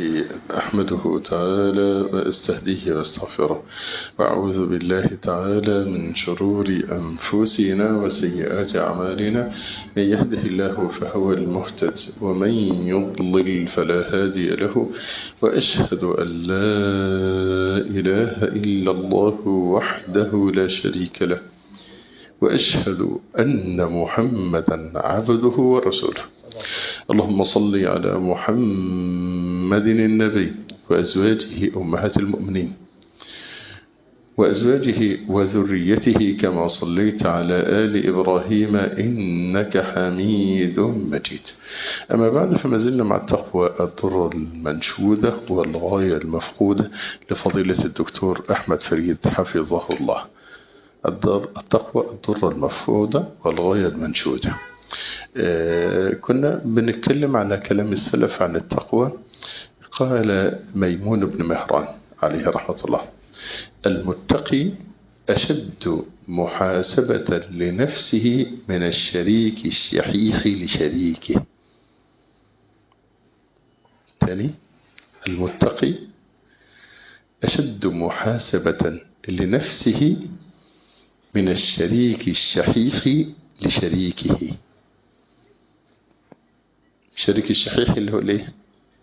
لله أحمده تعالى وأستهديه وأستغفره وأعوذ بالله تعالى من شرور أنفسنا وسيئات أعمالنا من يهده الله فهو المهتد ومن يضلل فلا هادي له وأشهد أن لا إله إلا الله وحده لا شريك له وأشهد أن محمدا عبده ورسوله اللهم صل على محمد النبي وأزواجه أمهات المؤمنين وأزواجه وذريته كما صليت على آل إبراهيم إنك حميد مجيد أما بعد فما زلنا مع التقوى الضر المنشودة والغاية المفقودة لفضيلة الدكتور أحمد فريد حفظه الله التقوى الضر المفقودة والغاية المنشودة آه كنا بنتكلم على كلام السلف عن التقوى قال ميمون بن مهران عليه رحمة الله المتقي أشد محاسبة لنفسه من الشريك الشحيح لشريكه ثاني المتقي أشد محاسبة لنفسه من الشريك الشحيح لشريكه الشريك الشحيح اللي هو الايه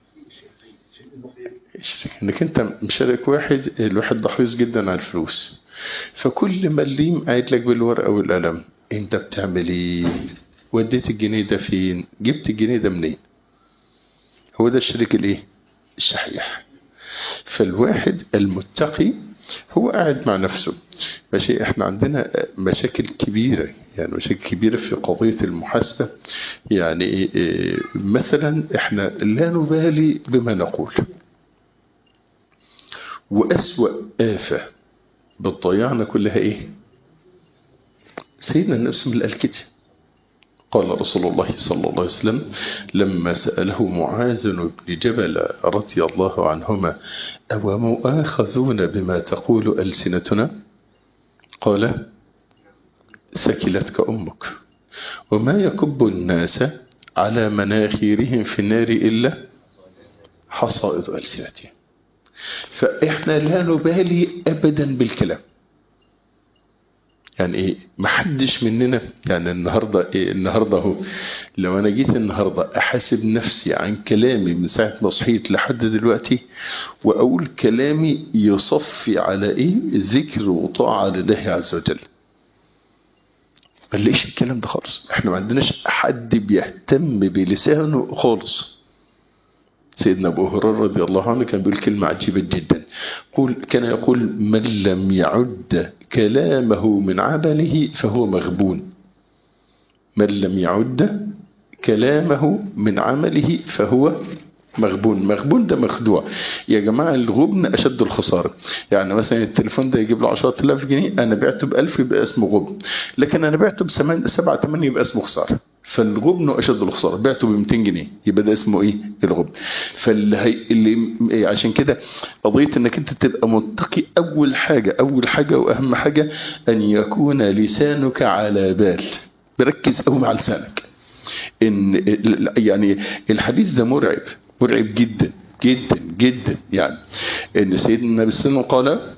انك انت مشارك واحد الواحد ضحيص جدا على الفلوس فكل ما الليم قاعد لك بالورقه والقلم انت بتعمل ايه وديت الجنيه ده فين جبت الجنيه ده منين هو ده الشريك الايه الشحيح فالواحد المتقي هو قاعد مع نفسه ماشي احنا عندنا مشاكل كبيرة يعني مشاكل كبيرة في قضية المحاسبة يعني ايه مثلا احنا لا نبالي بما نقول وأسوأ آفة بتضيعنا كلها ايه سيدنا النبي صلى الله عليه وسلم قال كده قال رسول الله صلى الله عليه وسلم لما سأله معاذ بن جبل رضي الله عنهما أو مؤاخذون بما تقول ألسنتنا قال ثكلتك أمك وما يكب الناس على مناخيرهم في النار إلا حصائد ألسنتهم فإحنا لا نبالي أبدا بالكلام يعني ايه محدش مننا يعني النهاردة ايه النهاردة اهو لو انا جيت النهاردة احاسب نفسي عن كلامي من ساعة ما صحيت لحد دلوقتي واقول كلامي يصفي على ايه ذكر وطاعة لله عز وجل ما نلاقيش الكلام ده خالص احنا ما عندناش حد بيهتم بلسانه خالص سيدنا أبو هريرة رضي الله عنه كان بيقول كلمة عجيبة جدا قول كان يقول من لم يعد كلامه من عمله فهو مغبون من لم يعد كلامه من عمله فهو مغبون مغبون ده مخدوع يا جماعة الغبن أشد الخسارة يعني مثلا التليفون ده يجيب له 10000 جنيه أنا بعته ب 1000 يبقى اسمه غبن لكن أنا بعته ب 7 8 يبقى اسمه خسارة فالغبن أشد الخسارة بعته ب 200 جنيه يبقى ده اسمه إيه الغبن فاللي هي اللي عشان كده قضية إنك أنت تبقى متقي أول حاجة أول حاجة وأهم حاجة أن يكون لسانك على بال بركز قوي مع لسانك إن يعني الحديث ده مرعب مرعب جدا جدا جدا يعني ان سيدنا النبي صلى الله عليه وسلم قال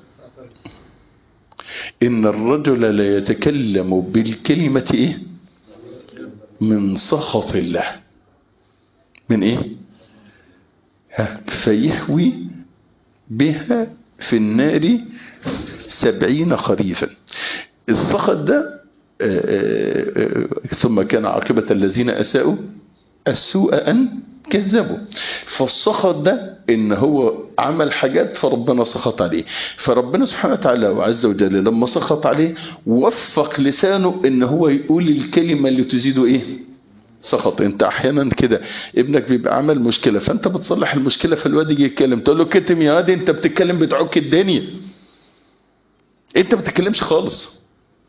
ان الرجل لا يتكلم بالكلمة ايه من سخط الله من ايه ها فيهوي بها في النار سبعين خريفا السخط ده ثم كان عاقبة الذين أساءوا السوء أن كذبوا فالسخط ده ان هو عمل حاجات فربنا سخط عليه فربنا سبحانه وتعالى وعز وجل لما سخط عليه وفق لسانه ان هو يقول الكلمة اللي تزيده ايه سخط انت احيانا كده ابنك بيبقى عمل مشكلة فانت بتصلح المشكلة فالواد يجي يتكلم تقول له كتم يا واد انت بتتكلم بتعك الدنيا انت ما بتتكلمش خالص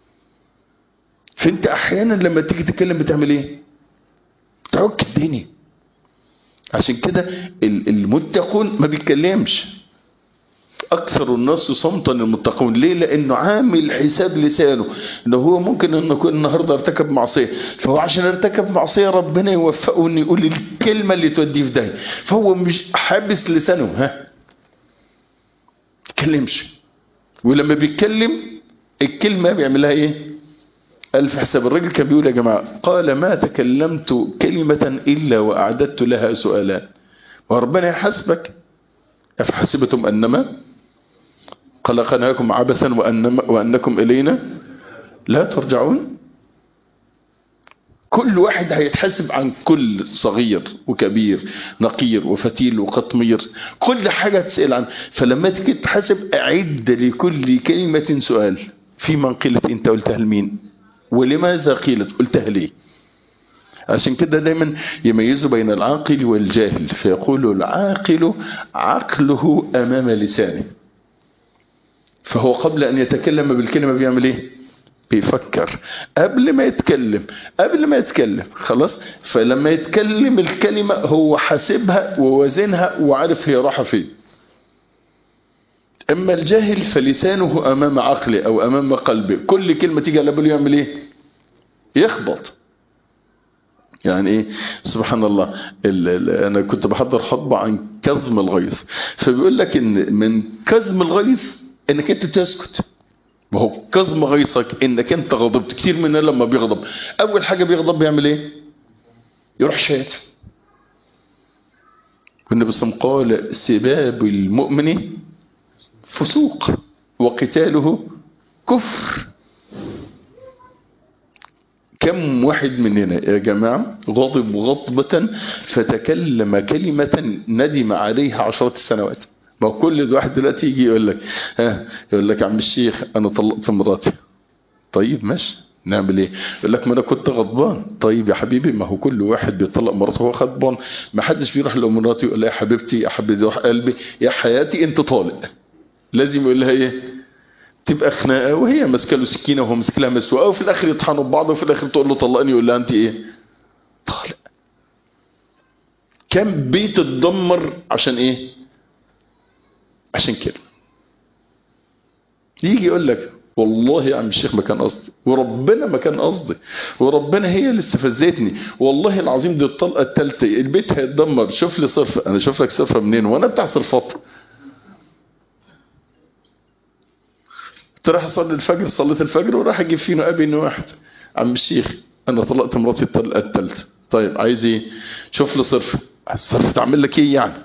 فانت احيانا لما تيجي تتكلم بتعمل ايه بتعك الدنيا عشان كده المتقون ما بيتكلمش اكثر الناس صمتا المتقون ليه لانه عامل حساب لسانه انه هو ممكن انه يكون النهارده ارتكب معصيه فهو عشان ارتكب معصيه ربنا يوفقه انه يقول الكلمه اللي توديه في داهيه فهو مش حابس لسانه ها يتكلمش ولما بيتكلم الكلمه بيعملها ايه ألف حساب الرجل كان بيقول يا جماعة قال ما تكلمت كلمة إلا وأعددت لها سؤالان وربنا يحاسبك أفحسبتم أنما خلقناكم عبثا وأنما وأنكم إلينا لا ترجعون كل واحد هيتحاسب عن كل صغير وكبير نقير وفتيل وقطمير كل حاجة تسأل عنها فلما تيجي تحاسب أعد لكل كلمة سؤال في من قلت أنت قلتها لمين ولماذا قيلت قلتها ليه عشان كده دايما يميزوا بين العاقل والجاهل فيقول العاقل عقله أمام لسانه فهو قبل أن يتكلم بالكلمة بيعمل إيه بيفكر قبل ما يتكلم قبل ما يتكلم خلاص فلما يتكلم الكلمة هو حاسبها ووزنها وعارف هي راحة فين اما الجاهل فلسانه امام عقله او امام قلبه كل كلمة تيجي على باله يعمل ايه يخبط يعني ايه سبحان الله ال ال انا كنت بحضر خطبة عن كظم الغيظ فبيقول لك ان من كظم الغيظ انك انت تسكت وهو كظم غيظك انك انت غضبت كتير مننا لما بيغضب اول حاجة بيغضب بيعمل ايه يروح شاتم والنبي صلى الله عليه وسلم قال سباب المؤمن فسوق وقتاله كفر كم واحد مننا يا جماعة غضب غضبة فتكلم كلمة ندم عليها عشرات السنوات ما هو كل واحد دلوقتي يجي يقول لك ها يقول لك يا عم الشيخ انا طلقت مراتي طيب ماشي نعمل ايه يقول لك ما انا كنت غضبان طيب يا حبيبي ما هو كل واحد بيطلق مراته وهو غضبان ما حدش بيروح لمراته يقول لها يا حبيبتي يا حبيبتي روح قلبي يا حياتي انت طالق لازم يقول لها ايه تبقى خناقه وهي ماسكه له سكينه وهو ماسك لها مسواقه وفي الاخر يطحنوا ببعض وفي الاخر تقول له طلقني يقول لها انت ايه طالق كم بيت اتدمر عشان ايه عشان كده يجي يقول لك والله يا عم الشيخ ما كان قصدي وربنا ما كان قصدي وربنا هي اللي استفزتني والله العظيم دي الطلقه الثالثه البيت هيتدمر شوف لي صرفه انا اشوف لك صرفه منين وانا بتاع صرفات راح اصلي الفجر صليت الفجر وراح اجيب فينا ابي واحد عم الشيخ انا طلقت مراتي الطلقه الثالثه طيب عايز ايه شوف لي صرف الصرف تعمل لك ايه يعني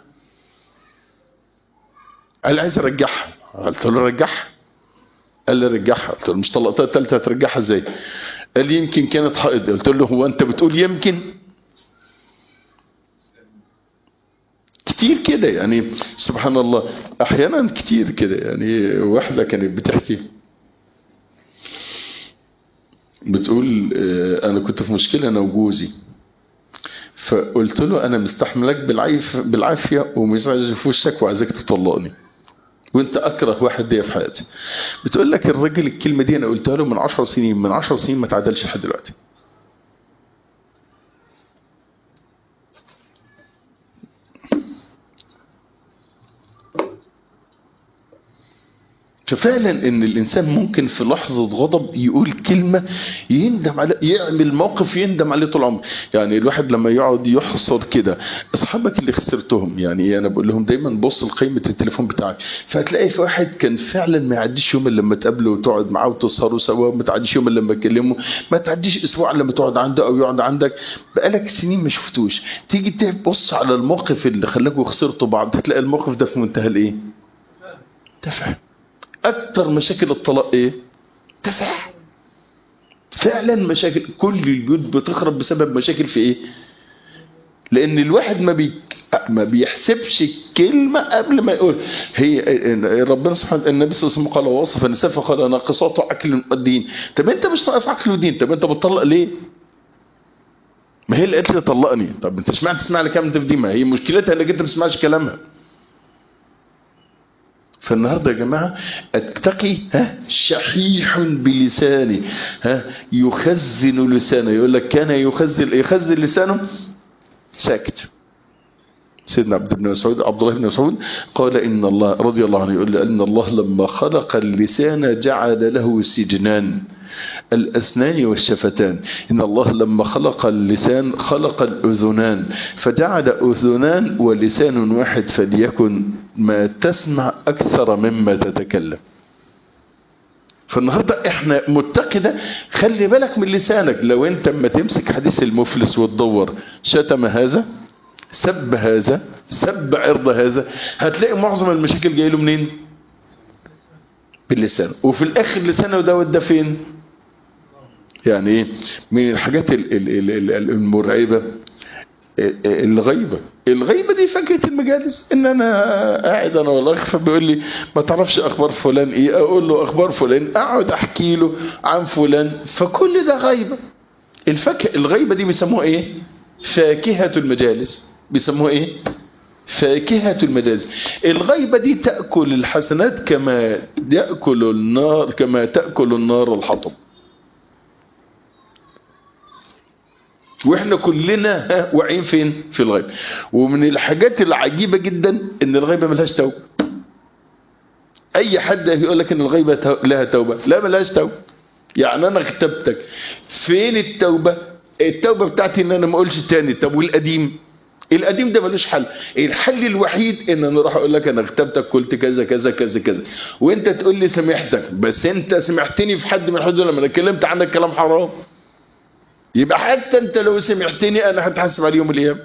قال عايز ارجعها قلت له رجعها قال لي رجعها قلت له مش طلقتها الثالثه هترجعها ازاي قال لي يمكن كانت حائض قلت له هو انت بتقول يمكن كتير كده يعني سبحان الله احيانا كتير كده يعني واحدة كانت بتحكي بتقول انا كنت في مشكلة انا وجوزي فقلت له انا مستحملك بالعيف بالعافية ومش عايز في وشك وعايزك تطلقني وانت اكره واحد دي في حياتي بتقول لك الراجل الكلمة دي انا قلتها له من عشر سنين من عشر سنين ما تعدلش لحد دلوقتي ففعلا ان الانسان ممكن في لحظة غضب يقول كلمة يندم على يعمل موقف يندم عليه طول عمره يعني الواحد لما يقعد يحصر كده اصحابك اللي خسرتهم يعني انا بقول لهم دايما بص لقيمة التليفون بتاعك فهتلاقي في واحد كان فعلا ما يعديش يوم الا لما تقابله وتقعد معاه وتسهروا سوا ما تعديش يوم الا لما تكلمه ما تعديش اسبوع لما تقعد عنده او يقعد عندك بقالك سنين ما شفتوش تيجي تبص على الموقف اللي خلاكوا خسرتوا بعض هتلاقي الموقف ده في منتهى الايه تفهم اكتر مشاكل الطلاق ايه تفاهم فعلا مشاكل كل البيوت بتخرب بسبب مشاكل في ايه لان الواحد ما بي ما بيحسبش الكلمة قبل ما يقول هي ربنا سبحانه النبي صلى الله عليه وسلم قال وصف النساء فقال ناقصات عقل ودين طب انت مش ناقص عقل ودين طب انت بتطلق ليه ما هي اللي قالت لي طلقني طب انت اشمعنى تسمع لي كلام في دي ما هي مشكلتها انك انت ما بتسمعش كلامها فالنهاردة يا جماعة التقي ها شحيح بلسانه ها يخزن لسانه يقول لك كان يخزن يخزن لسانه ساكت سيدنا عبد بن مسعود عبد الله بن مسعود قال إن الله رضي الله عنه يقول أن الله لما خلق اللسان جعل له سجنان الأسنان والشفتان إن الله لما خلق اللسان خلق الأذنان فجعل أذنان ولسان واحد فليكن ما تسمع أكثر مما تتكلم فالنهاردة احنا متقدة خلي بالك من لسانك لو انت اما تمسك حديث المفلس وتدور شتم هذا سب هذا سب عرض هذا هتلاقي معظم المشاكل جاي له منين باللسان وفي الاخر لسانه ده وده فين يعني ايه من الحاجات ال- ال- ال- ال- المرعبة الغيبة الغيبة دي فكرة المجالس ان انا قاعد انا والاخ فبيقول لي ما تعرفش اخبار فلان ايه اقول له اخبار فلان اقعد احكي له عن فلان فكل ده غيبة الفك... الغيبة دي بيسموها ايه فاكهة المجالس بيسموها ايه فاكهة المجالس الغيبة دي تأكل الحسنات كما يأكل النار كما تأكل النار الحطب واحنا كلنا ها واعيين فين في الغيبة ومن الحاجات العجيبة جدا ان الغيبة ملهاش توبة اي حد يقول لك ان الغيبة تو- لها توبة لا ملهاش توبة يعني انا اغتبتك فين التوبة التوبة بتاعتي ان انا ما اقولش تاني طب والقديم القديم ده ملوش حل الحل الوحيد ان انا اروح اقول لك انا اغتبتك قلت كذا كذا كذا كذا وانت تقول لي سامحتك بس انت سمعتني في حد من الحدود لما انا اتكلمت عنك كلام حرام يبقى حتى انت لو سمعتني انا هتحاسب على يوم القيامه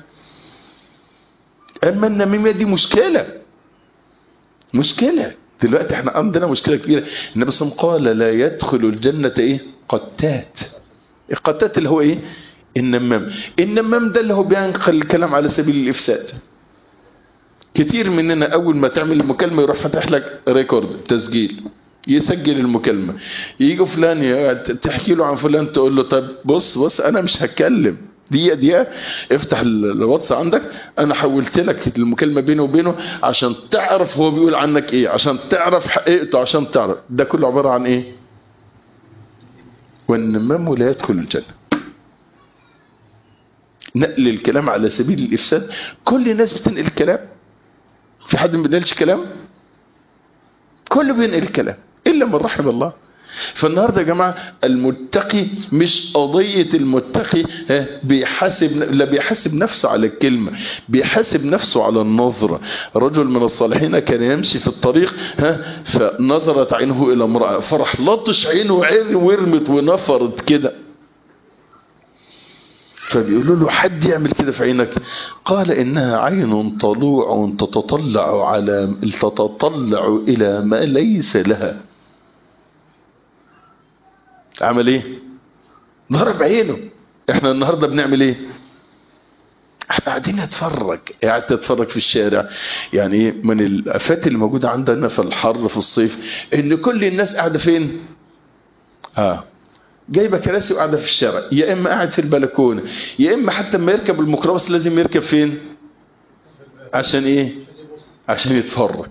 اما النميمه دي مشكله مشكله دلوقتي احنا عندنا مشكله كبيره النبي صلى الله عليه وسلم قال لا يدخل الجنه ايه قتات القتات اللي هو ايه النمام النمام ده اللي هو بينقل الكلام على سبيل الافساد كتير مننا اول ما تعمل المكالمه يروح فاتح لك ريكورد تسجيل يسجل المكالمة يجي فلان ي- تحكي له عن فلان تقول له طب بص بص انا مش هتكلم دقيقة دقيقة افتح ال- الواتس عندك انا حولت لك المكالمة بينه وبينه عشان تعرف هو بيقول عنك ايه عشان تعرف حقيقته عشان تعرف ده كله عبارة عن ايه والنمام لا يدخل الجنة نقل الكلام على سبيل الافساد كل الناس بتنقل الكلام في حد ما بينقلش كلام كله بينقل الكلام الا من رحم الله فالنهارده يا جماعه المتقي مش قضيه المتقي ها، بيحاسب لا بيحاسب نفسه على الكلمه بيحاسب نفسه على النظره رجل من الصالحين كان يمشي في الطريق ها فنظرت عينه الى امراه فرح لطش عينه وعين ورمت ونفرت كده فبيقولوا له حد يعمل كده في عينك قال إنها عين طلوع تتطلع على تتطلع إلى ما ليس لها عمل ايه ضرب عينه احنا النهاردة بنعمل ايه احنا قاعدين نتفرج قاعد تتفرج في الشارع يعني ايه من الافات اللي موجودة عندنا في الحر في الصيف ان كل الناس قاعدة فين اه جايبه كراسي وقاعده في الشارع يا اما قاعد في البلكونه يا اما حتى لما يركب الميكروباص لازم يركب فين عشان ايه عشان يتفرج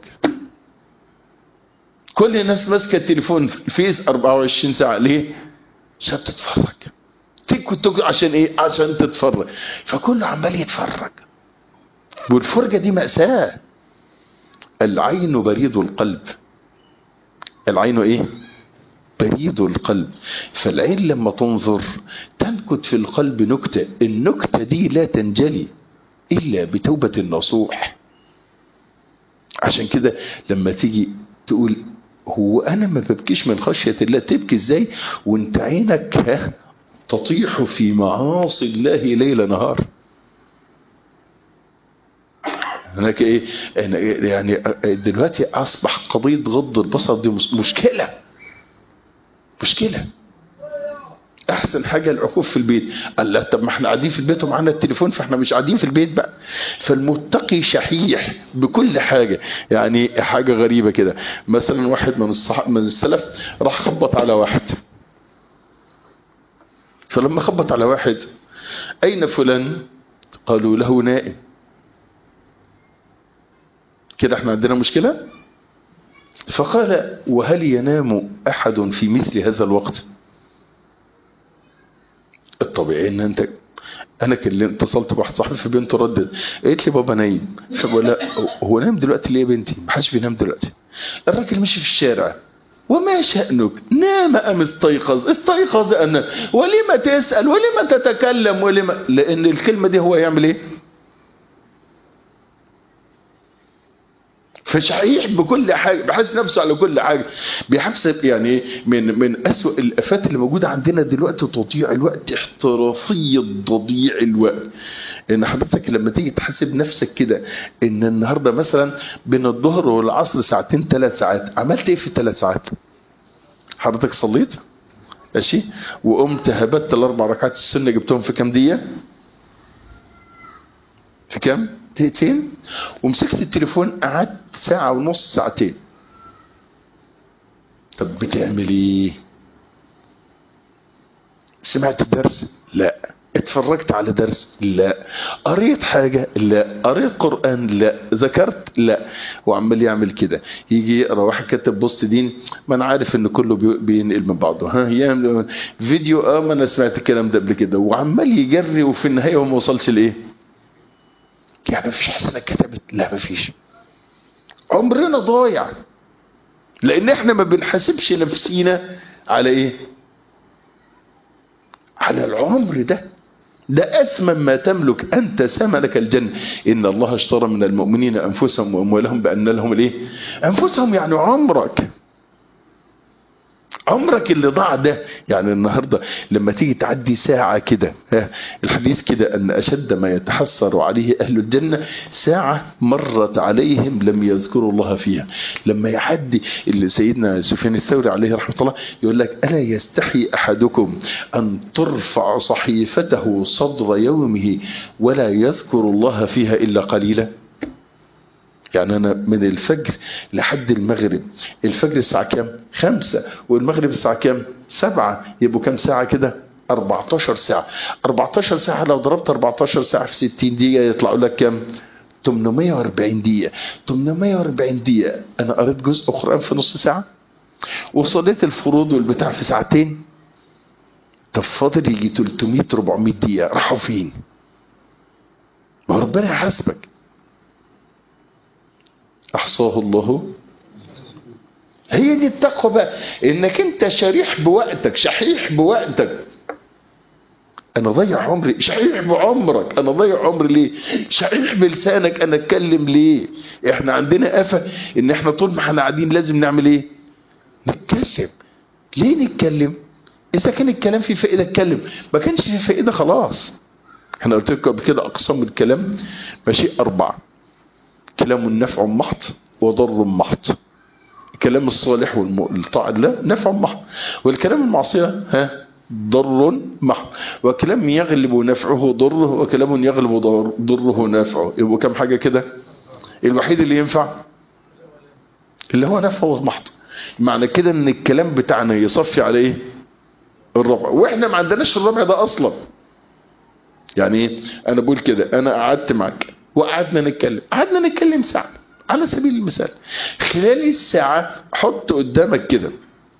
كل الناس ماسكه التليفون فيس 24 ساعه ليه عشان تتفرج تك وتك عشان ايه عشان تتفرج فكله عمال يتفرج والفرجه دي ماساه العين بريد القلب العين ايه بريد القلب فالعين لما تنظر تنكت في القلب نكتة النكتة دي لا تنجلي إلا بتوبة النصوح عشان كده لما تيجي تقول هو أنا ما ببكيش من خشية الله تبكي إزاي وانت عينك ها تطيح في معاصي الله ليل نهار هناك ايه يعني دلوقتي اصبح قضيه غض البصر دي مشكله مشكلة احسن حاجة العقوف في البيت قال لا طب ما احنا قاعدين في البيت ومعانا التليفون فاحنا مش قاعدين في البيت بقى فالمتقي شحيح بكل حاجة يعني حاجة غريبة كده مثلا واحد من الصح... من السلف راح خبط على واحد فلما خبط على واحد اين فلان قالوا له نائم كده احنا عندنا مشكلة فقال وهل ينام أحد في مثل هذا الوقت الطبيعي ان انت انا كلمت اتصلت بواحد صاحبي فبنته ردت قالت لي بابا نايم فبقول لها هو نايم دلوقتي ليه يا بنتي ما حدش بينام دلوقتي الراجل مشي في الشارع وما شأنك نام أم استيقظ استيقظ أنا ولما تسأل ولما تتكلم ولما لأن الكلمة دي هو يعمل إيه فشحيح بكل حاجة بحس نفسه على كل حاجة بيحسب يعني من من أسوأ الآفات اللي موجودة عندنا دلوقتي تضييع الوقت احترافية تضييع الوقت ان حضرتك لما تيجي تحاسب نفسك كده ان النهاردة مثلا بين الظهر والعصر ساعتين ثلاث ساعات عملت ايه في ثلاث ساعات حضرتك صليت ماشي وقمت هبت الاربع ركعات السنة جبتهم في كام دقيقة في كام دقيقتين ومسكت التليفون قعدت ساعة ونص ساعتين طب بتعمل ايه سمعت الدرس لا اتفرجت على درس لا قريت حاجة لا قريت قرآن لا ذكرت لا وعمال يعمل كده يجي يقرا واحد كاتب بوست دين ما انا عارف ان كله بينقل من بعضه ها يعمل فيديو اه ما انا سمعت الكلام ده قبل كده وعمال يجري وفي النهاية هو ما وصلش لايه يعني مفيش حسنة كتبت لا مفيش عمرنا ضايع لان احنا ما بنحاسبش نفسينا على ايه على العمر ده ده أثمن ما تملك أنت ثمنك الجنة إن الله اشترى من المؤمنين أنفسهم وأموالهم بأن لهم الإيه أنفسهم يعني عمرك عمرك اللي ضاع ده يعني النهاردة لما تيجي تعدي ساعة كده الحديث كده أن أشد ما يتحسر عليه أهل الجنة ساعة مرت عليهم لم يذكروا الله فيها لما يعدي اللي سيدنا سفيان الثوري عليه رحمة الله يقول لك ألا يستحي أحدكم أن ترفع صحيفته صدر يومه ولا يذكر الله فيها إلا قليلا يعني أنا من الفجر لحد المغرب الفجر الساعة كام خمسة والمغرب الساعة كام سبعة يبقوا كام ساعة كده 14 ساعة 14 ساعة لو ضربت 14 ساعة في 60 دقيقة يطلعوا لك كام 840 دقيقة 840 دقيقة أنا قريت جزء قرآن في نص ساعة وصليت الفروض والبتاع في ساعتين طب فاضل يجي 300 400 دقيقة راحوا فين؟ ما ربنا يحاسبك احصاه الله هي دي التقوى بقى انك انت شريح بوقتك شحيح بوقتك انا ضيع عمري شحيح بعمرك انا ضيع عمري ليه شحيح بلسانك انا اتكلم ليه احنا عندنا افه ان احنا طول ما احنا قاعدين لازم نعمل ايه نتكلم ليه نتكلم اذا كان الكلام فيه فائده اتكلم ما كانش فيه فائده خلاص احنا قلت لكم قبل كده اقسام الكلام ماشي اربعه كلام نفع محض وضر محض الكلام الصالح والطاعة لا نفع محض والكلام المعصية ها ضر محض وكلام يغلب نفعه ضره وكلام يغلب ضره نفعه يبقى كم حاجة كده الوحيد اللي ينفع اللي هو نفعه محض معنى كده ان الكلام بتاعنا يصفي على ايه الربع واحنا ما عندناش الربع ده اصلا يعني ايه انا بقول كده انا قعدت معك وقعدنا نتكلم قعدنا نتكلم ساعة على سبيل المثال خلال الساعة حط قدامك كده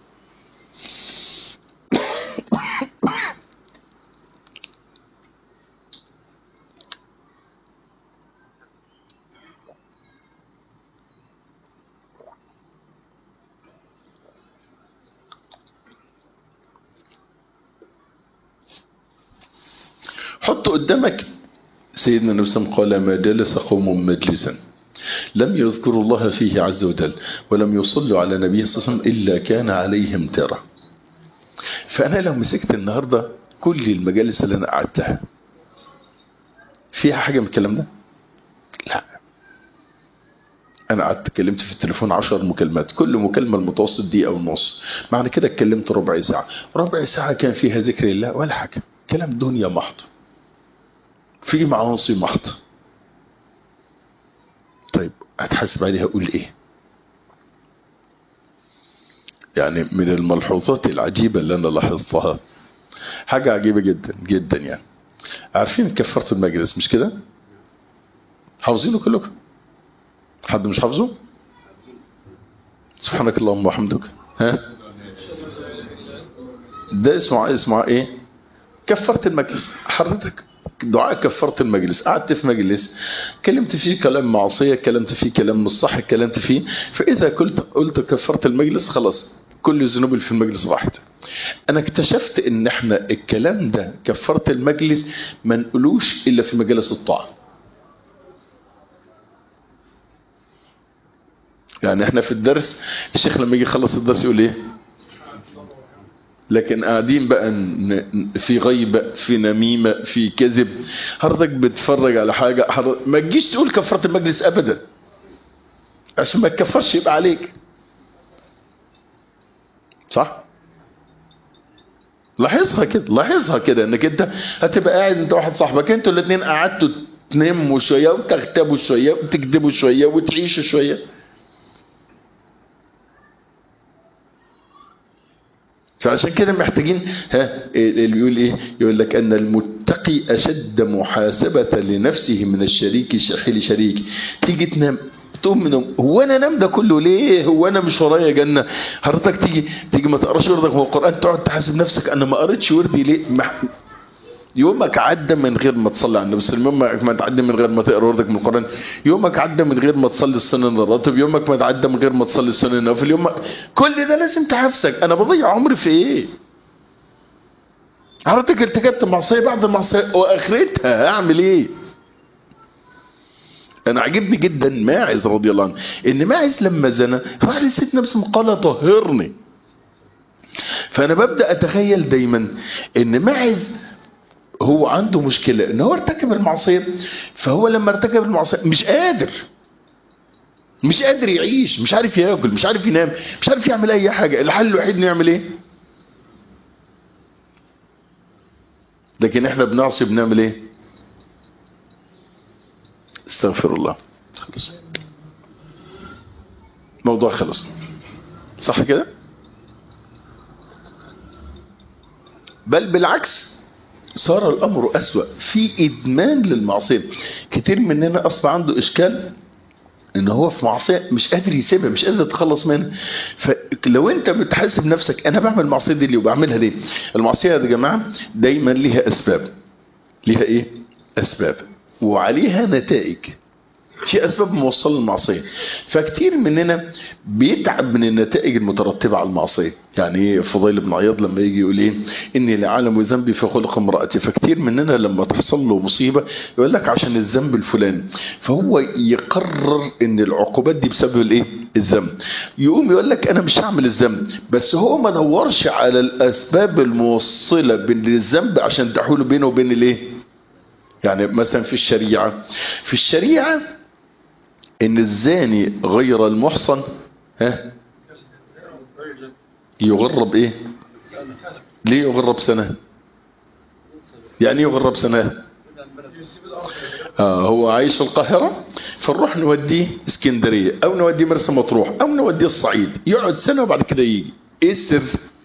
حط قدامك سيدنا النبي صلى الله عليه وسلم قال ما جلس قوم مجلسا لم يذكروا الله فيه عز وجل ولم يصلوا على نبيه صلى الله عليه وسلم إلا كان عليهم ترى فأنا لو مسكت النهاردة كل المجالس اللي أنا قعدتها فيها حاجة من الكلام ده لا أنا قعدت اتكلمت في التليفون عشر مكالمات كل مكالمة المتوسط دقيقة ونص معنى كده اتكلمت ربع ساعة ربع ساعة كان فيها ذكر الله ولا حاجة كلام دنيا محض في معاصي محض طيب هتحاسب عليها اقول ايه يعني من الملحوظات العجيبة اللي انا لاحظتها حاجة عجيبة جدا جدا يعني عارفين كفارة المجلس مش كده حافظينه كلكم حد مش حافظه سبحانك اللهم وحمدك ها ده اسمه اسمه ايه كفارة المجلس حضرتك دعاء كفرت المجلس قعدت في مجلس كلمت فيه كلام معصية كلمت فيه كلام مش صح كلمت فيه فإذا قلت قلت كفرت المجلس خلاص كل الذنوب اللي في المجلس راحت انا اكتشفت ان احنا الكلام ده كفرت المجلس ما نقولوش الا في مجالس الطاعه يعني احنا في الدرس الشيخ لما يجي يخلص الدرس يقول ايه لكن قاعدين بقى ن- في غيبة في نميمة في كذب حضرتك بتتفرج على حاجة حضرتك ما تجيش تقول كفرت المجلس ابدا عشان ما تكفرش يبقى عليك صح لاحظها كده لاحظها كده انك انت هتبقى قاعد انت واحد صاحبك انتوا الاثنين قعدتوا تنموا شويه وتغتابوا شويه وتكذبوا شويه وتعيشوا شويه فعشان كده محتاجين ها اللي بيقول ايه يقول لك ان المتقي اشد محاسبه لنفسه من الشريك الشحيل شريك تيجي تنام تقوم من النوم، هو انا نام ده كله ليه هو انا مش ورايا جنه حضرتك تيجي تيجي ما تقراش وردك من القران تقعد تحاسب نفسك انا ما قريتش وردي ليه مح... يومك عدى من غير ما تصلي على النبي صلى الله عليه وسلم يومك ما تعدي من غير ما تقرا وردك من القران يومك عدى من غير ما تصلي السنن الراتب يومك ما تعدى من غير ما تصلي السنن النوافل يوم كل ده لازم تحافظك انا بضيع عمري في ايه حضرتك ارتكبت معصيه بعد المعصيه واخرتها اعمل ايه انا عجبني جدا ماعز رضي الله عنه ان ماعز لما زنى راح لسيدنا بس قال طهرني فانا ببدا اتخيل دايما ان ماعز هو عنده مشكله ان هو ارتكب المعصيه فهو لما ارتكب المعصيه مش قادر مش قادر يعيش مش عارف ياكل مش عارف ينام مش عارف يعمل اي حاجه الحل الوحيد انه يعمل ايه لكن احنا بنعصي بنعمل ايه استغفر الله خلص موضوع خلص صح كده بل بالعكس صار الامر اسوأ في ادمان للمعصيه كتير مننا اصبح عنده اشكال ان هو في معصيه مش قادر يسيبها مش قادر يتخلص منها فلو انت بتحاسب نفسك انا بعمل المعصيه دي ليه وبعملها ليه المعصيه يا جماعه دايما ليها اسباب ليها ايه اسباب وعليها نتائج في اسباب موصله للمعصيه فكتير مننا بيتعب من النتائج المترتبه على المعصيه يعني ايه فضيل بن عياض لما يجي يقول ايه اني لعالم ذنبي في خلق امراتي فكتير مننا لما تحصل له مصيبه يقول لك عشان الذنب الفلاني فهو يقرر ان العقوبات دي بسبب الايه الذنب يقوم يقول لك انا مش هعمل الذنب بس هو ما دورش على الاسباب الموصله بين الذنب عشان تحول بينه وبين الايه يعني مثلا في الشريعه في الشريعه ان الزاني غير المحصن ها يغرب ايه ليه يغرب سنة يعني يغرب سنة آه هو عايش في القاهرة فنروح نوديه اسكندرية او نوديه مرسى مطروح او نوديه الصعيد يقعد سنة وبعد كده يجي ايه السر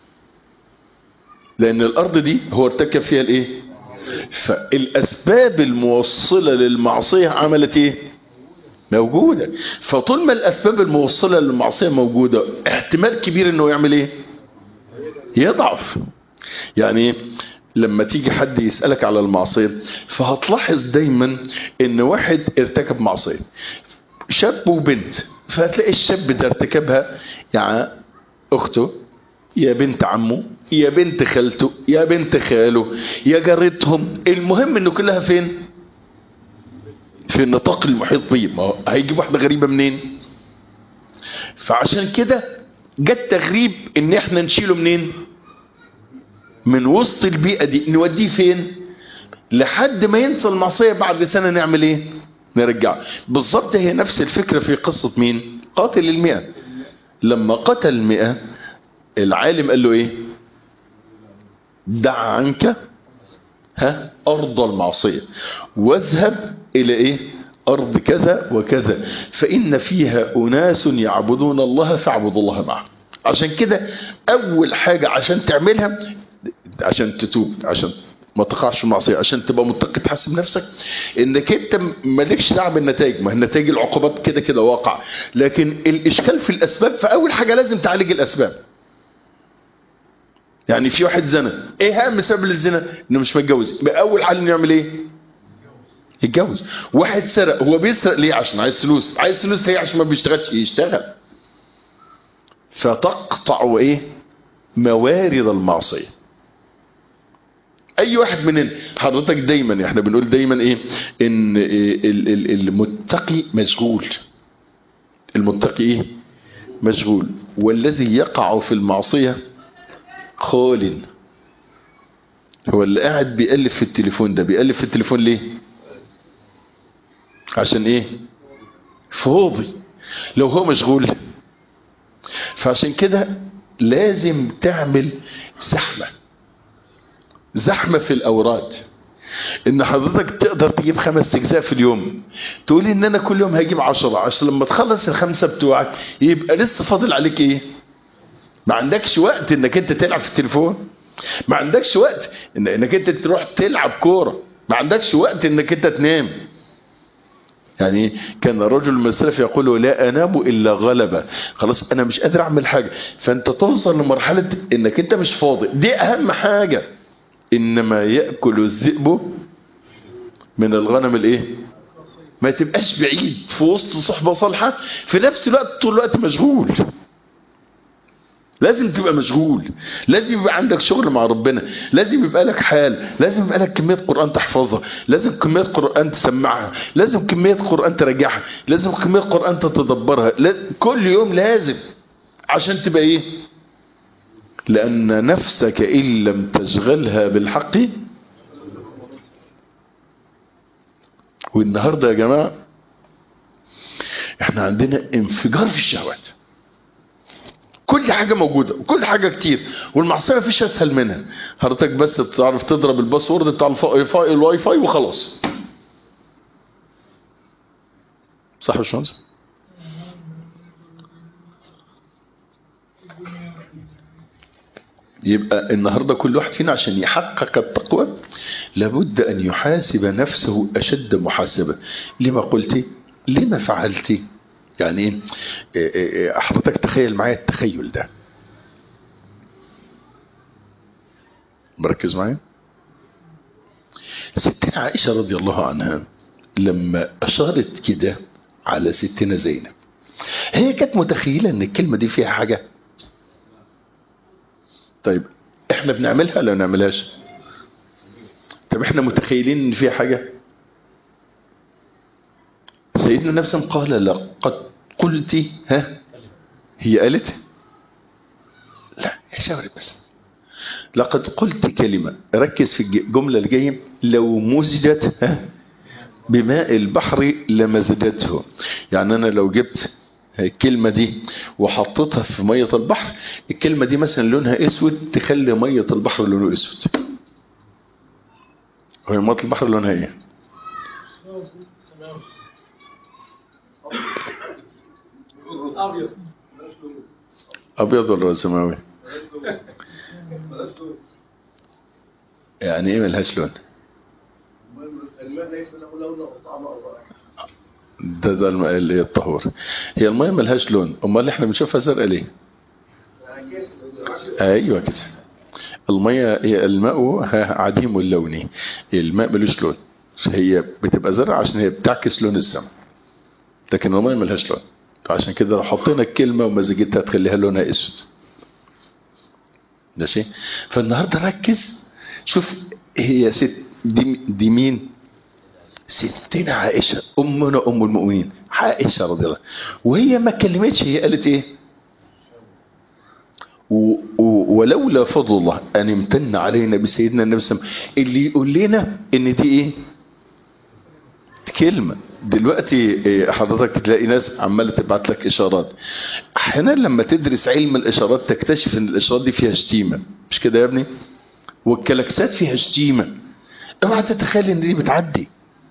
لان الارض دي هو ارتكب فيها الايه فالاسباب الموصلة للمعصية عملت ايه موجودة فطول ما الأسباب الموصلة للمعصية موجودة احتمال كبير انه يعمل ايه يضعف يعني لما تيجي حد يسألك على المعصية فهتلاحظ دايما ان واحد ارتكب معصية شاب وبنت فهتلاقي الشاب ده ارتكبها يعني اخته يا بنت عمه يا بنت خالته يا بنت خاله يا جارتهم المهم انه كلها فين في النطاق المحيط بيه ما هو هيجيب واحدة غريبة منين فعشان كده جت تغريب ان احنا نشيله منين من وسط البيئة دي نوديه فين لحد ما ينسى المعصية بعد سنة نعمل ايه نرجع بالظبط هي نفس الفكرة في قصة مين قاتل المئة لما قتل المئة العالم قال له ايه دع عنك ها أرض المعصية واذهب إلى إيه أرض كذا وكذا فإن فيها أناس يعبدون الله فاعبدوا الله معه عشان كده أول حاجة عشان تعملها عشان تتوب عشان ما تقعش في المعصية عشان تبقى متقي تحسب نفسك انك انت مالكش دعوه بالنتائج ما هي النتائج العقوبات كده كده واقع لكن الاشكال في الاسباب فاول حاجه لازم تعالج الاسباب يعني في واحد زنا ايه اهم سبب للزنا انه مش متجوز يبقى اول حل انه يعمل ايه يتجوز واحد سرق هو بيسرق ليه عشان عايز فلوس عايز فلوس ليه عشان ما بيشتغلش يشتغل فتقطع ايه موارد المعصيه اي واحد مننا حضرتك دايما احنا بنقول دايما ايه ان إيه ال- ال- المتقي مشغول المتقي ايه مشغول والذي يقع في المعصيه خال هو اللي قاعد بيألف في التليفون ده بيألف في التليفون ليه عشان ايه فاضي لو هو مشغول فعشان كده لازم تعمل زحمة زحمة في الأوراد ان حضرتك تقدر تجيب خمس اجزاء في اليوم تقول ان انا كل يوم هجيب عشرة عشان لما تخلص الخمسة بتوعك يبقى لسه فاضل عليك ايه ما عندكش وقت انك انت تلعب في التليفون ما عندكش وقت إن- انك انت تروح تلعب كورة ما عندكش وقت انك انت تنام يعني كان رجل من السلف يقول لا انام الا غلبة خلاص انا مش قادر اعمل حاجة فانت توصل لمرحلة انك انت مش فاضي دي اهم حاجة انما يأكل الذئب من الغنم الايه ما تبقاش بعيد في وسط صحبة صالحة في نفس الوقت طول الوقت مشغول لازم تبقى مشغول لازم يبقى عندك شغل مع ربنا لازم يبقى لك حال لازم يبقى لك كمية قرآن تحفظها لازم كمية قرآن تسمعها لازم كمية قرآن تراجعها لازم كمية قرآن تتدبرها لاز- كل يوم لازم عشان تبقى ايه لأن نفسك إن لم تشغلها بالحق والنهاردة يا جماعة احنا عندنا انفجار في الشهوات كل حاجة موجودة وكل حاجة كتير والمعصية مفيش أسهل منها حضرتك بس تعرف تضرب الباسورد بتاع الفا- الفا- الواي فاي وخلاص صح يا باشمهندس؟ يبقى النهاردة كل واحد فينا عشان يحقق التقوى لابد أن يحاسب نفسه أشد محاسبة لما قلت لما فعلت يعني إيه؟ إيه إيه حضرتك تخيل معايا التخيل ده مركز معايا ستنا عائشة رضي الله عنها لما أشارت كده على ستنا زينب هي كانت متخيلة ان الكلمة دي فيها حاجة طيب احنا بنعملها ولا ما بنعملهاش طب احنا متخيلين ان فيها حاجة سيدنا نفسا قال لقد قلت ها هي قالت لا يا شاوري بس لقد قلت كلمة ركز في الجملة اللي جاية لو مزجت ها بماء البحر لمزجته يعني انا لو جبت الكلمة دي وحطيتها في مية البحر الكلمة دي مثلا لونها اسود تخلي مية البحر لونه اسود هو مية البحر لونها ايه ابيض ابيض ولا سماوي يعني ايه ملهاش لون الماء ليس له لون او طعم او رائحه ده ده الماء اللي هي الطهور هي المية ملهاش لون امال احنا بنشوفها زرقاء ليه ايوه كده المية هي الماء عديم اللون الماء ملوش لون هي بتبقى زرقاء عشان هي بتعكس لون السماء لكن المية ملهاش لون فعشان كده لو حطينا الكلمة ومزجتها تخليها لونها اسود ماشي فالنهارده ركز شوف هي ست دي, دي مين ستنا عائشة أمنا أم المؤمنين عائشة رضي الله وهي ما كلمتش هي قالت إيه و و ولولا فضل الله أن امتن علينا بسيدنا النبي صلى الله عليه وسلم اللي يقول لنا إن دي إيه كلمة دلوقتي إيه، حضرتك تلاقي ناس عمالة تبعت لك إشارات أحيانا لما تدرس علم الإشارات تكتشف إن الإشارات دي فيها شتيمة مش كده يا ابني والكلاكسات فيها شتيمة اوعى تتخيل ان دي بتعدي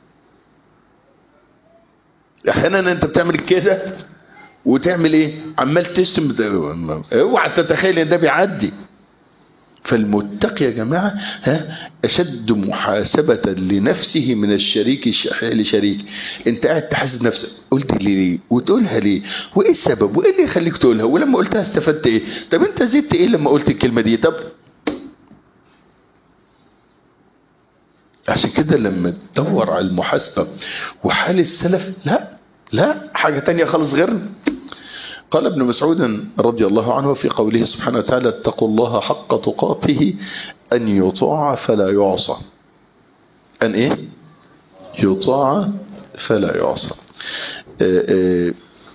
احيانا انت بتعمل كده وتعمل ايه عمال تشتم بت- اوعى تتخيل ان ده بيعدي فالمتقي يا جماعة ها أشد محاسبة لنفسه من الشريك الش- لشريك أنت قاعد تحاسب نفسك قلت لي ليه وتقولها ليه وإيه السبب وإيه اللي يخليك تقولها ولما قلتها استفدت إيه طب أنت زدت إيه لما قلت الكلمة دي طب عشان كده لما تدور على المحاسبة وحال السلف لا لا حاجة تانية خالص غيرنا قال ابن مسعود رضي الله عنه في قوله سبحانه وتعالى اتقوا الله حق تقاته أن يطاع فلا يعصى أن إيه يطاع فلا يعصى آه، آه،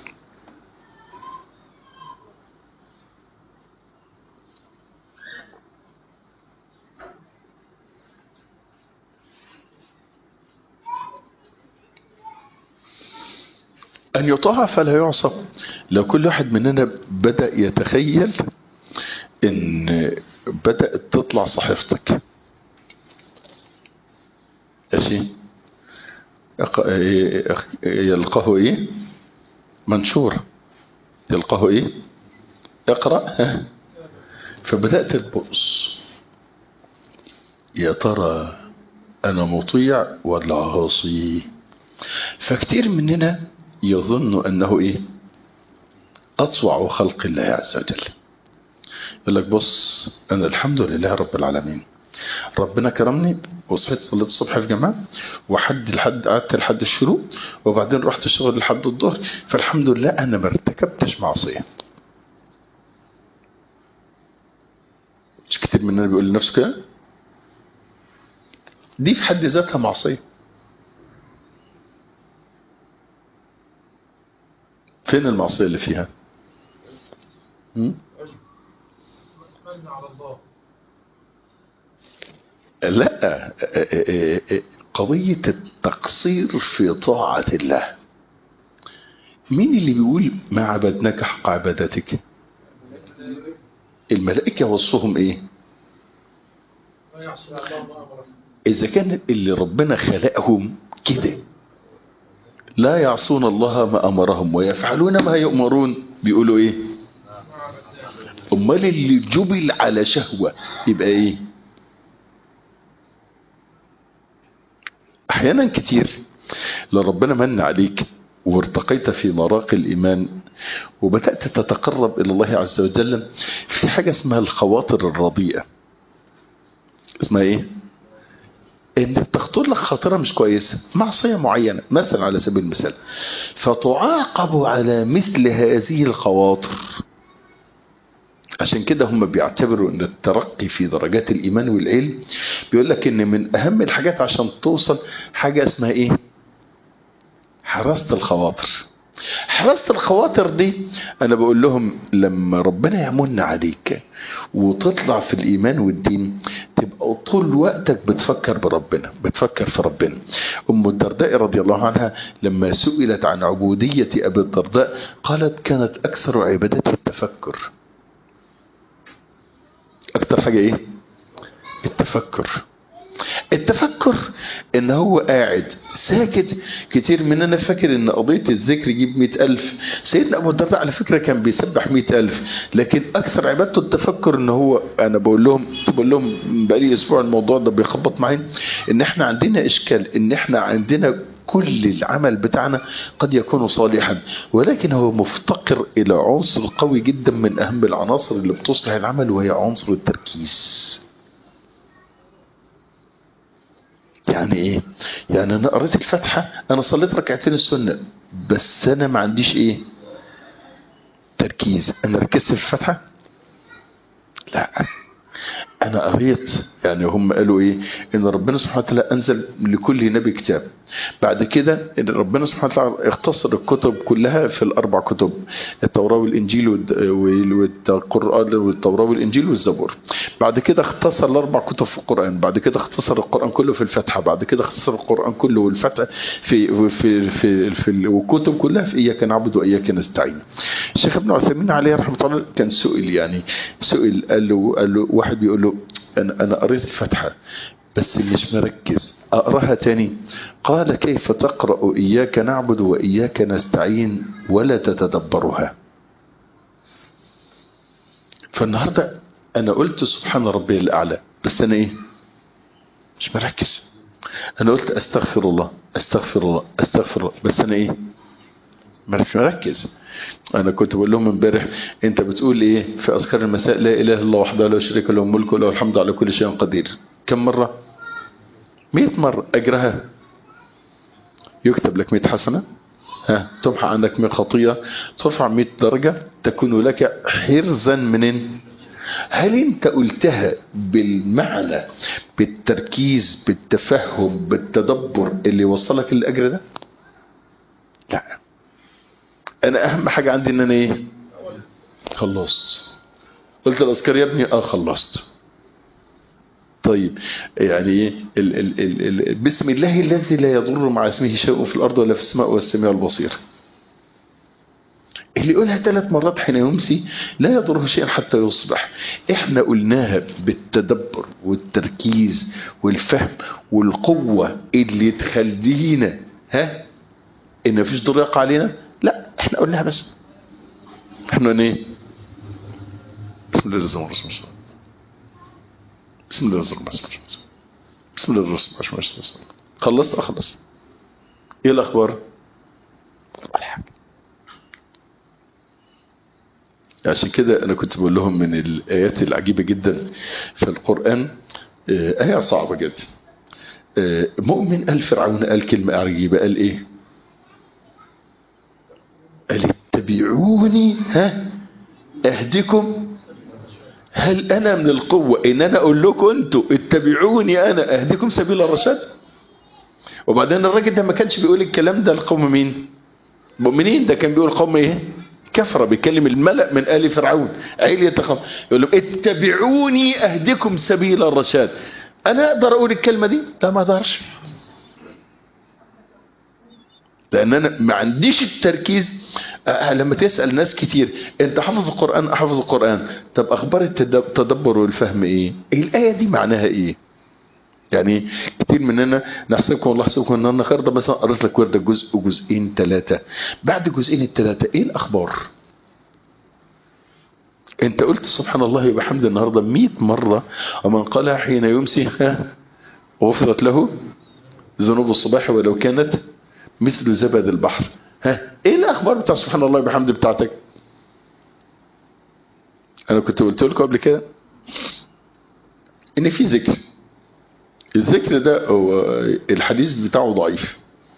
أن يطاع فلا يعصى لو كل واحد مننا بدأ يتخيل إن بدأت تطلع صحيفتك ماشي أق- إيه- أخ- يلقاه إيه منشور يلقاه إيه اقرأ ها فبدأت تبؤس يا ترى أنا مطيع ولا عاصي فكتير مننا يظن أنه إيه أطوع خلق الله عز وجل يقول لك بص أنا الحمد لله رب العالمين ربنا كرمني وصحيت صليت الصبح في جماعة وحد لحد قعدت لحد الشروق وبعدين رحت الشغل لحد الظهر فالحمد لله أنا ما ارتكبتش معصية مش كتير مننا بيقول لنفسه كده دي في حد ذاتها معصية فين المعصية اللي فيها م? من على الله لا قضية التقصير في طاعة الله مين اللي بيقول ما عبدناك حق عبادتك الملائكة وصفهم ايه لا يعصي الله ما امره اذا كان اللي ربنا خلقهم كده لا يعصون الله ما امرهم ويفعلون ما يؤمرون بيقولوا ايه امال اللي جبل على شهوة يبقى ايه احيانا كتير لو ربنا من عليك وارتقيت في مراقي الايمان وبدات تتقرب الى الله عز وجل في حاجه اسمها الخواطر الرديئه اسمها ايه ان تخطر لك خاطره مش كويسه معصيه معينه مثلا على سبيل المثال فتعاقب على مثل هذه الخواطر عشان كده هم بيعتبروا ان الترقي في درجات الايمان والعلم بيقول لك ان من اهم الحاجات عشان توصل حاجه اسمها ايه حراسه الخواطر حراسه الخواطر دي انا بقول لهم لما ربنا يمن عليك وتطلع في الايمان والدين تبقى طول وقتك بتفكر بربنا بتفكر في ربنا ام الدرداء رضي الله عنها لما سئلت عن عبوديه ابي الدرداء قالت كانت اكثر عبادتها التفكر اكتر حاجة ايه التفكر التفكر ان هو قاعد ساكت كتير مننا فاكر ان قضية الذكر يجيب مئة الف سيدنا ابو الدرداء على فكرة كان بيسبح مئة الف لكن اكثر عبادته التفكر ان هو انا بقول لهم بقول لهم بقالي اسبوع الموضوع ده بيخبط معايا ان احنا عندنا اشكال ان احنا عندنا كل العمل بتاعنا قد يكون صالحا ولكن هو مفتقر الى عنصر قوي جدا من اهم العناصر اللي بتصلح العمل وهي عنصر التركيز يعني ايه يعني انا قريت الفاتحة انا صليت ركعتين السنة بس انا ما عنديش ايه تركيز انا ركزت في الفاتحة لا انا قريت يعني هم قالوا ايه ان ربنا سبحانه وتعالى انزل لكل نبي كتاب بعد كده ان ربنا سبحانه وتعالى اختصر الكتب كلها في الاربع كتب التوراة والانجيل والقرآن والتوراة والانجيل والزبور بعد كده اختصر الاربع كتب في القرآن بعد كده اختصر القرآن كله في الفاتحة بعد كده اختصر القرآن كله والفتح في في في, في الكتب كلها في اياك نعبد واياك نستعين الشيخ ابن عثيمين عليه رحمه الله كان سئل يعني سئل قال له قال له واحد بيقول له انا انا قريت الفاتحه بس مش مركز اقراها تاني قال كيف تقرا اياك نعبد واياك نستعين ولا تتدبرها فالنهارده انا قلت سبحان ربي الاعلى بس انا ايه مش مركز انا قلت استغفر الله استغفر الله استغفر الله بس انا ايه مش مركز انا كنت بقول لهم امبارح انت بتقول ايه في اذكار المساء لا اله الا الله وحده لا شريك له الملك وله الحمد على كل شيء قدير كم مره 100 مرة أجرها يكتب لك 100 حسنة ها تمحى عنك 100 خطيئة ترفع 100 درجة تكون لك حرزا منين هل انت قلتها بالمعنى بالتركيز بالتفهم بالتدبر اللي يوصلك للاجر ده لا انا اهم حاجة عندي ان انا ايه خلصت قلت الاذكار يا ابني اه خلصت طيب يعني ايه ال ال ال ال بسم الله الذي لا يضر مع اسمه شيء في الارض ولا في السماء والسميع البصير اللي يقولها ثلاث مرات حين يمسي لا يضره شيئا حتى يصبح احنا قلناها بالتدبر والتركيز والفهم والقوة اللي تخلينا ها ان مفيش ضر يقع علينا لا احنا قلناها بس احنا قلنا ايه بسم الله الرحمن الرحيم بسم الله الرحمن الرحيم بسم الله الرحمن الرحيم خلصت اه خلصت ايه الاخبار ولا حاجه عشان كده انا كنت بقول لهم من الايات العجيبه جدا في القران آه، ايه صعبه جدا آه، مؤمن قال فرعون قال كلمه عجيبه قال ايه قال اتبعوني ها اهدكم هل انا من القوه ان انا اقول لكم انتوا اتبعوني انا اهدكم سبيل الرشاد وبعدين الراجل ده ما كانش بيقول الكلام ده لقوم مين مؤمنين ده كان بيقول قوم ايه كفر بيكلم الملأ من آل فرعون عيل يتخف يقول لهم اتبعوني أهدكم سبيل الرشاد أنا أقدر أقول الكلمة دي لا ما أقدرش لأن أنا ما عنديش التركيز آه، لما تسأل ناس كتير أنت حافظ القرآن أحفظ القرآن طب أخبار التد- التدبر والفهم إيه الآية دي معناها إيه يعني كتير مننا نحسبكم والله يحسبكم ان انا خير ده مثلا قريت لك ورده جزء وجزئين ثلاثه بعد جزئين الثلاثه ايه الاخبار انت قلت سبحان الله وبحمد النهارده 100 مره ومن قالها حين يمسي ها، غفرت له ذنوب الصباح ولو كانت مثل زبد البحر ها ايه الاخبار بتاع سبحان الله وبحمد بتاعتك انا كنت قلت لكم قبل كده ان في ذكر الذكر ده هو الحديث بتاعه ضعيف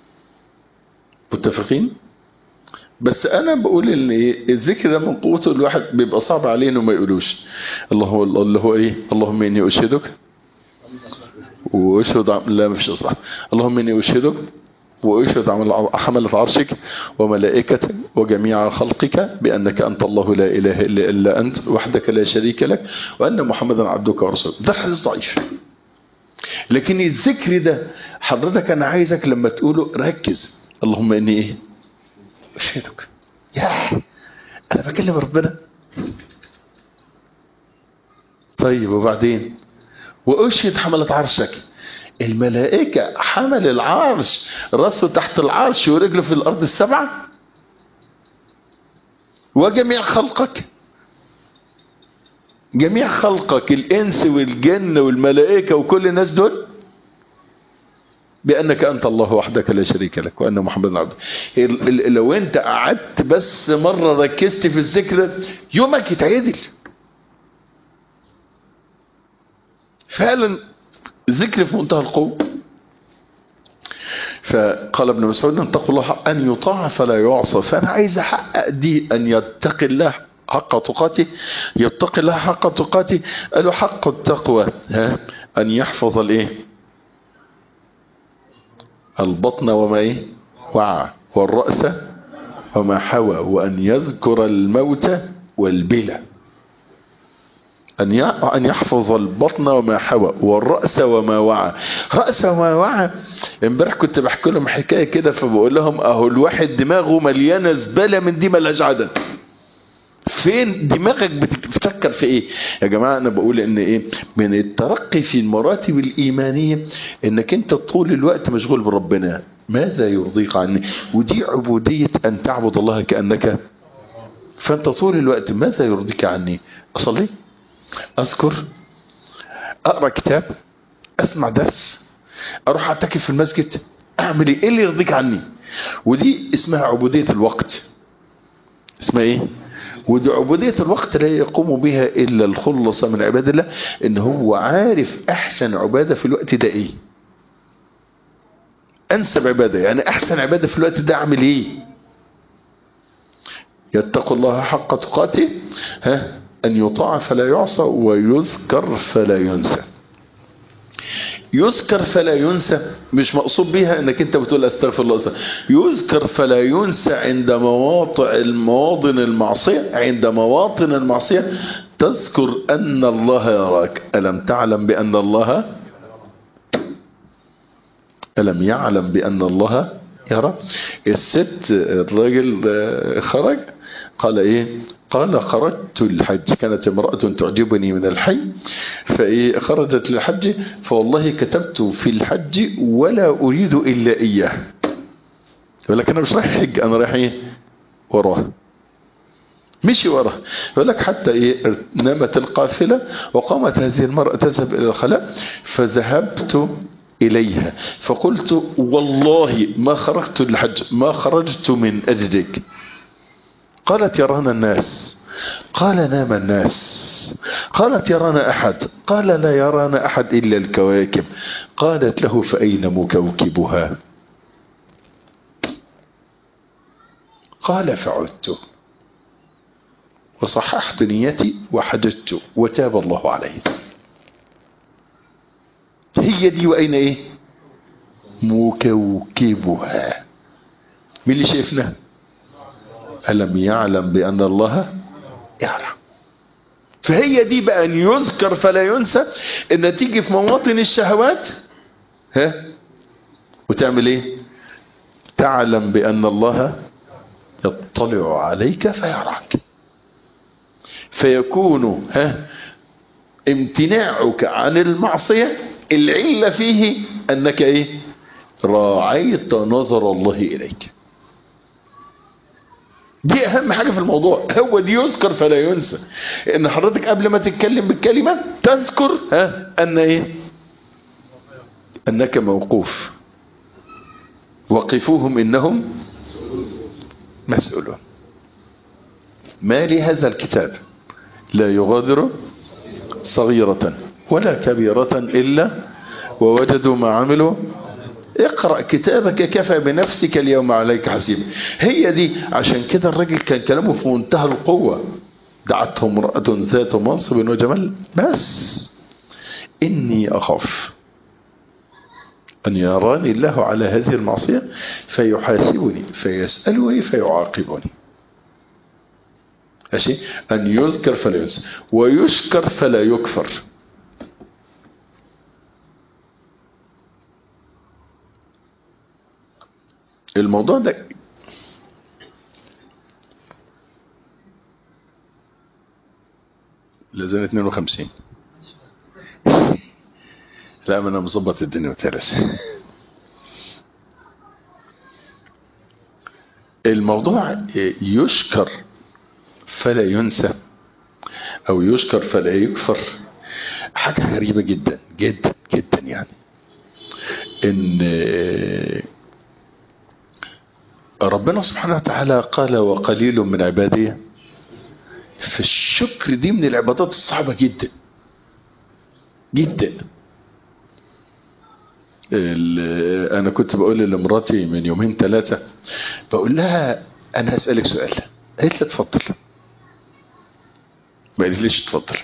متفقين بس انا بقول ان ايه الذكر ده من قوته الواحد بيبقى صعب عليه انه ما يقولوش الله هو الله هو ايه اللهم اني اشهدك واشهد عم- لا ما فيش اصبح اللهم اني اشهدك واشهد عمل- حملة عرشك وملائكتك وجميع خلقك بانك انت الله لا اله الا الا انت وحدك لا شريك لك وان محمدا عبدك ورسولك ده حديث ضعيف لكن الذكر ده حضرتك انا عايزك لما تقوله ركز اللهم اني ايه اشهدك ياه انا بكلم ربنا طيب وبعدين واشهد حملة عرشك الملائكة حمل العرش راسه تحت العرش ورجله في الارض السبعة وجميع خلقك جميع خلقك الانس والجن والملائكة وكل الناس دول بانك انت الله وحدك لا شريك لك وان محمدا عبدك ال- ال- لو انت قعدت بس مرة ركزت في الذكر ده، يومك يتعدل فعلا ذكر في منتهى القوة فقال ابن مسعود اتقوا الله حق ان يطاع فلا يعصى فانا عايز احقق دي ان يتقي الله حق تقاته يتقي الله حق تقاته قالوا حق التقوى ها ان يحفظ الايه البطن وما ايه وعى والرأس وما حوى وان يذكر الموت والبلى أن ي- أن يحفظ البطن وما حوى والرأس وما وعى رأس وما وعى امبارح كنت بحكي لهم حكاية كده فبقول لهم أهو الواحد دماغه مليانة زبالة من دي ملهاش عدد فين دماغك بتفكر في ايه يا جماعة انا بقول ان ايه من الترقي في المراتب الايمانية انك انت طول الوقت مشغول بربنا ماذا يرضيك عني ودي عبودية ان تعبد الله كأنك فانت طول الوقت ماذا يرضيك عني اصلي اذكر اقرا كتاب اسمع درس اروح اعتكف في المسجد اعمل ايه إيه اللي يرضيك عني ودي اسمها عبودية الوقت اسمها ايه ودي عبودية الوقت لا يقوم بها الا الخلص من عباد الله ان هو عارف احسن عبادة في الوقت ده ايه انسب عبادة يعني احسن عبادة في الوقت ده اعمل ايه يتقوا الله حق تقاته ها ان يطاع فلا يعصى ويذكر فلا ينسى يذكر فلا ينسى مش مقصود بيها انك انت بتقول استغفر الله أستغفر. يذكر فلا ينسى عند مواطع المواطن المعصية عند مواطن المعصية تذكر ان الله يراك الم تعلم بان الله الم يعلم بان الله يرى الست الراجل خرج قال ايه قال خرجت للحج كانت امرأة تعجبني من الحي فايه خرجت للحج فوالله كتبت في الحج ولا اريد الا اياه يقول لك انا مش رايح حج انا رايح ايه وراه مشي وراه يقول لك حتى ايه نامت القافلة وقامت هذه المرأة تذهب الى الخلاء فذهبت إليها فقلت والله ما خرجت للحج ما خرجت من أجلك قالت يرانا الناس قال نام الناس قالت يرانا أحد قال لا يرانا أحد إلا الكواكب قالت له فأين مكوكبها قال فعدت وصححت نيتي وحججت وتاب الله عليه هي دي وأين إيه مكوكبها مين اللي شايفنا ألم يعلم بأن الله يعلم فهي دي بقى أن يذكر فلا ينسى أن تيجي في مواطن الشهوات ها وتعمل ايه تعلم بأن الله يطلع عليك فيراك فيكون ها امتناعك عن المعصية العلة فيه أنك ايه راعيت نظر الله إليك دي أهم حاجة في الموضوع هو دي يذكر فلا ينسى إن حضرتك قبل ما تتكلم بالكلمة تذكر ها أن إيه أنك موقوف وقفوهم إنهم مسؤولون ما لهذا الكتاب لا يغادر صغيرة ولا كبيرة إلا ووجدوا ما عملوا اقرأ كتابك كفى بنفسك اليوم عليك حسيب هي دي عشان كده الراجل كان كلامه في منتهى القوة دعته امرأة ذات منصب وجمال بس إني أخاف أن يراني الله على هذه المعصية فيحاسبني فيسألني فيعاقبني ماشي أن يذكر فلا ينسى ويشكر فلا يكفر الموضوع ده لازم 52 لا ما انا مظبط الدنيا وترس الموضوع يشكر فلا ينسى او يشكر فلا يكفر حاجة غريبة جدا جدا جدا يعني ان ربنا سبحانه وتعالى قال وقليل من عبادي فالشكر دي من العبادات الصعبة جدا جدا انا كنت بقول لمراتي من يومين ثلاثة بقول لها انا هسألك سؤال قالت لي اتفضل ما قالت ليش اتفضل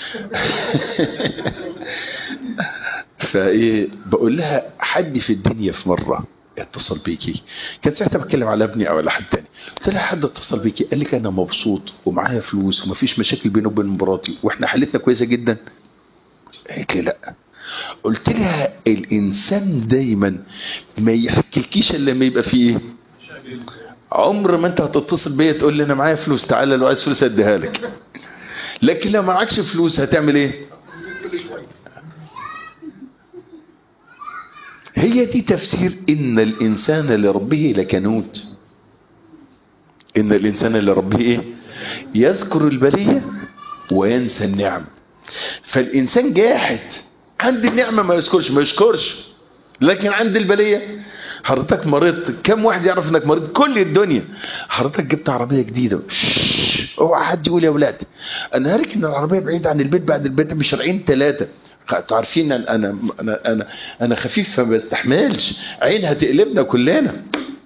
فايه بقول لها حد في الدنيا في مرة اتصل بيكي كان ساعتها بتكلم على ابني او على حد تاني قلت لها حد اتصل بيكي قال لك انا مبسوط ومعايا فلوس ومفيش مشاكل بيني وبين مراتي واحنا حالتنا كويسه جدا قالت لي لا قلت لها الانسان دايما ما يحكيلكيش الا لما يبقى فيه ايه عمر ما انت هتتصل بيا تقول لي انا معايا فلوس تعالى لو عايز فلوس اديها لك لكن لو معكش فلوس هتعمل ايه هي دي تفسير ان الانسان لربه لكنود ان الانسان لربه ايه يذكر البلية وينسى النعم فالانسان جاحد عند النعمة ما يذكرش ما يشكرش لكن عند البلية حضرتك مريض كم واحد يعرف انك مريض كل الدنيا حضرتك جبت عربية جديدة اوعى حد يقول يا ولاد انا هركن العربية بعيد عن البيت بعد البيت بشرعين ثلاثة انتوا عارفين ان انا انا انا انا خفيف فما بستحملش عين هتقلبنا كلنا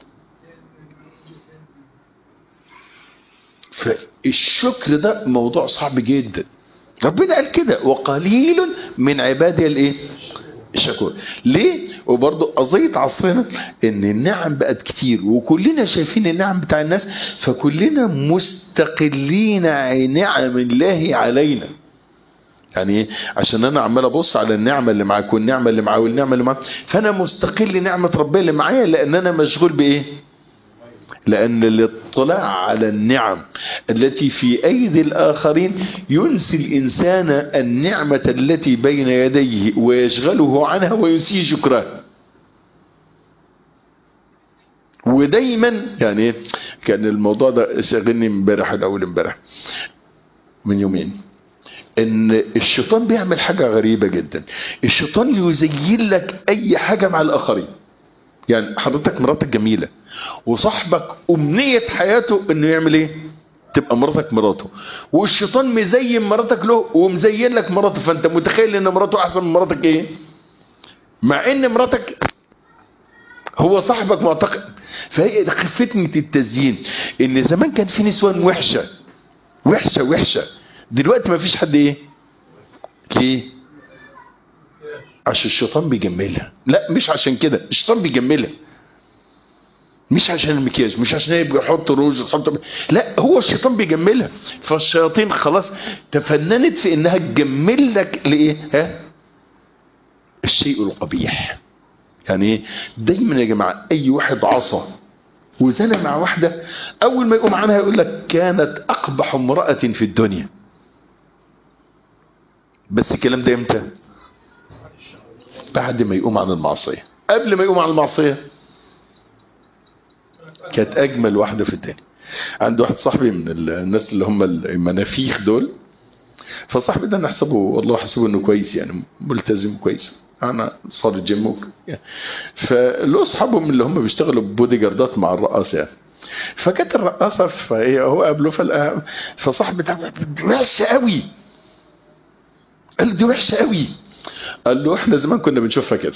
فالشكر ده موضوع صعب جدا ربنا قال كده وقليل من عبادي الايه الشكور ليه وبرضه قضية عصرنا ان النعم بقت كتير وكلنا شايفين النعم بتاع الناس فكلنا مستقلين عن نعم الله علينا يعني ايه عشان انا عمال ابص على النعمه اللي معاك والنعمه اللي معاه والنعمه اللي معاك فانا مستقل نعمه ربنا اللي معايا لان انا مشغول بايه لأن الاطلاع على النعم التي في أيدي الآخرين ينسي الإنسان النعمة التي بين يديه ويشغله عنها وينسي شكرها ودايما يعني كان الموضوع ده شاغلني امبارح الاول امبارح من يومين ان الشيطان بيعمل حاجه غريبه جدا الشيطان يزين لك اي حاجه مع الاخرين يعني حضرتك مراتك جميلة وصاحبك أمنية حياته انه يعمل ايه تبقى مراتك مراته والشيطان مزين مراتك له ومزين لك مراته فانت متخيل ان مراته احسن من مراتك ايه مع ان مراتك هو صاحبك معتقد فهي فتنة التزيين ان زمان كان في نسوان وحشة وحشة وحشة دلوقتي ما فيش حد ايه ليه عشان الشيطان بيجملها لا مش عشان كده الشيطان بيجملها مش عشان المكياج مش عشان يبقى يحط روج يحط لا هو الشيطان بيجملها فالشياطين خلاص تفننت في انها تجمل لك لايه ها الشيء القبيح يعني ايه دايما يا جماعه اي واحد عصى وزنى مع واحده اول ما يقوم عنها يقول لك كانت اقبح امراه في الدنيا بس الكلام ده امتى بعد ما يقوم عن المعصية قبل ما يقوم عن المعصية كانت أجمل واحدة في الدنيا عندي واحد صاحبي من الناس اللي هم المنافيخ دول فصاحبي ده نحسبه والله حسبه انه كويس يعني ملتزم كويس انا صار الجيم فله اصحابهم اللي هم بيشتغلوا بودي جاردات مع الرقاصه يعني فجت الرقاصه فهو قابله فلقاها فصاحبي ده وحشه قوي قال دي وحشه قوي قال له احنا زمان كنا بنشوفها كده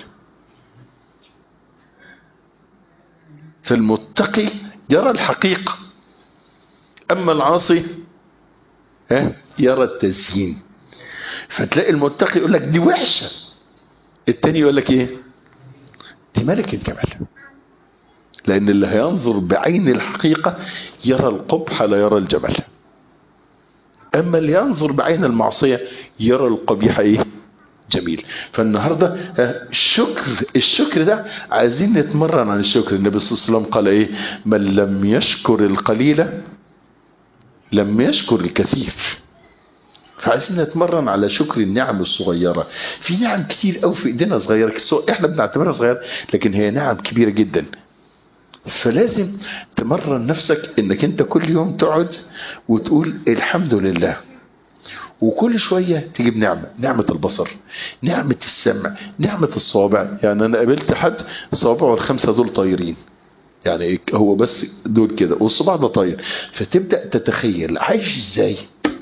فالمتقي يرى الحقيقة اما العاصي ها يرى التزيين فتلاقي المتقي يقول لك دي وحشة التاني يقول لك ايه دي ملك الجمال لان اللي هينظر بعين الحقيقة يرى القبح لا يرى الجمال اما اللي ينظر بعين المعصية يرى القبيح ايه جميل فالنهاردة الشكر الشكر ده عايزين نتمرن عن الشكر النبي صلى الله عليه وسلم قال ايه من لم يشكر القليل لم يشكر الكثير فعايزين نتمرن على شكر النعم الصغيرة في نعم كتير قوي في ايدينا صغيرة احنا بنعتبرها صغيرة لكن هي نعم كبيرة جدا فلازم تمرن نفسك انك انت كل يوم تقعد وتقول الحمد لله وكل شوية تجيب نعمة نعمة البصر نعمة السمع نعمة الصوابع يعني أنا قابلت حد صوابعه الخمسة دول طايرين يعني هو بس دول كده والصباع ده طاير فتبدأ تتخيل عايش ازاي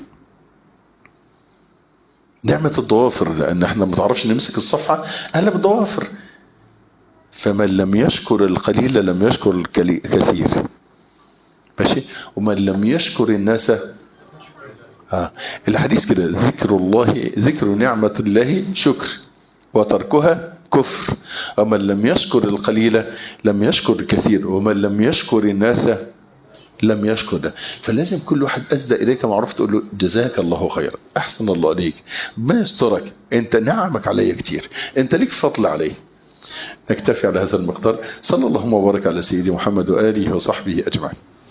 نعمة الضوافر لأن احنا ما تعرفش نمسك الصفحة أنا بالضوافر فمن لم يشكر القليل لم يشكر الكثير ماشي ومن لم يشكر الناس آه. الحديث كده ذكر الله ذكر نعمة الله شكر وتركها كفر ومن لم يشكر القليل لم يشكر الكثير ومن لم يشكر الناس لم يشكر ده فلازم كل واحد أسدى إليك معروف تقول له جزاك الله خيرا أحسن الله عليك ما يسترك أنت نعمك علي كتير أنت ليك فضل علي نكتفي على هذا المقدار صلى الله وبارك على سيدي محمد وآله وصحبه أجمعين